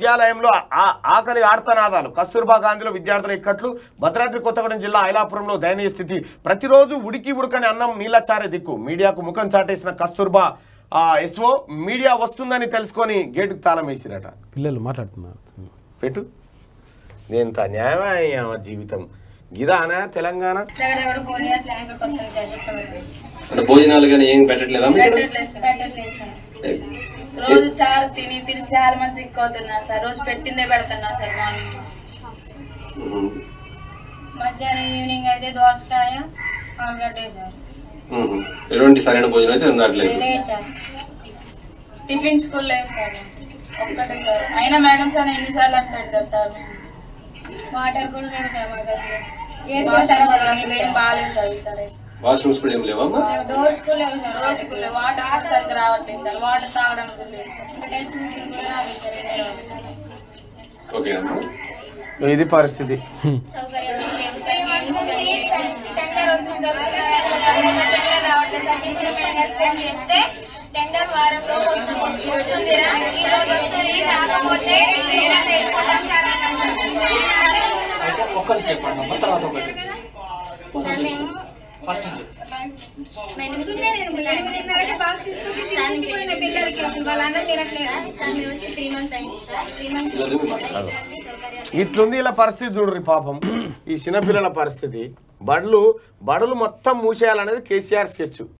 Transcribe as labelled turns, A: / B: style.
A: విద్యాలయంలో ఆ- ఆకలి ఆర్తనాదాలు కస్తూర్బా గాంధీలో విద్యార్థుల ఇక్కట్లు భద్రాద్రి కొత్తగూడెం జిల్లా ఐలాపురంలో దయనీయ స్థితి ప్రతిరోజు ఉడికి ఉడకని అన్నం నీళ్ళచారే దిక్కు మీడియాకు ముఖం చాటేసిన కస్తూర్బా ఆ, ఎస్ఓ మీడియా వస్తుందని తెలుసుకొని గేటుకు తాళం వేసిరట
B: పిల్లలు మాట్లాడుతున్నారు
A: పెట్టు ఎంత న్యాయమయ్యా జీవితం గిదానా తెలంగాణ
C: దగ్గర ఫోన్ చేసి బ్యాంకుకి వస్తుంది చెప్పండి
D: అంటే భోజనాలు కానీ ఏం పెట్టట్లేదా మీకు?
C: పెట్టట్లేదు సార్. రోజు చారు తిని తిని చాలా మంది సిక్కుతున్నా సార్ రోజు పెట్టిందే పెడుతున్నా సార్ మార్నింగ్
D: ఉమ్.
C: మధ్యాహ్నం ఈవినింగ్ అయితే దోసకాయ ఆలుగడ్డ సార్
D: ఉమ్. ఎటువంటి సరైన భోజనం అయితే ఉండట్లేదు
C: లేదు సార్ టిఫిన్ స్కూల్ లేవు సార్ ఒక్కటే సార్ అయినా మేడం సార్ ఎన్నిసార్లు అని పెడతారు సార్ వాటర్ కూడా లేదు సార్ మాకు వాటర్ అసలు ఏం బాగాలేదు సార్ ఈసారి
D: వాష్రూమ్స్ కూడా ఏం లేవమ్మా
C: డోర్ స్కూల్ లేవు సార్ డోర్ స్కూల్ వాటర్ కూడా సరిగ్గా రావట్లేదు సార్ వాటర్ తాగడానికి కూడా లేదు సార్ ఇంకా టెస్ట్ మిషన్ కూడా రాలేదు సార్ ఎన్ని రోజులు.
D: ఓకే అమ్మా
A: ఇది పరిస్థితి
C: సౌకర్యాలు ఏం లేవు సార్ గేమ్స్ కానీ టెండర్ వస్తుంది వస్తుంది టెండర్ రావట్లేదు సార్ తీసుకునే మేడం గారికి ఫోన్ చేస్తే టెండర్ వారంలో వస్తుంది ఈ రోజు వస్తుందా? ఈ రోజు వస్తుంది రాకపోతే వేరే వెళ్ళిపోతాం సార్
E: అయితే ఒక్కటి చెప్పండి అమ్మ తర్వాత ఒకటి
C: సార్ మేము
E: ఫస్ట్ నుంచి
D: పిల్లలు మాట్లాడాలి
A: ఇట్లుంది ఇలా పరిస్థితి చూడరు పాపం ఈ చిన్నపిల్లల పరిస్థితి బడులు బడులు మొత్తం మూసేయాలనేది కేసీఆర్ స్కెచ్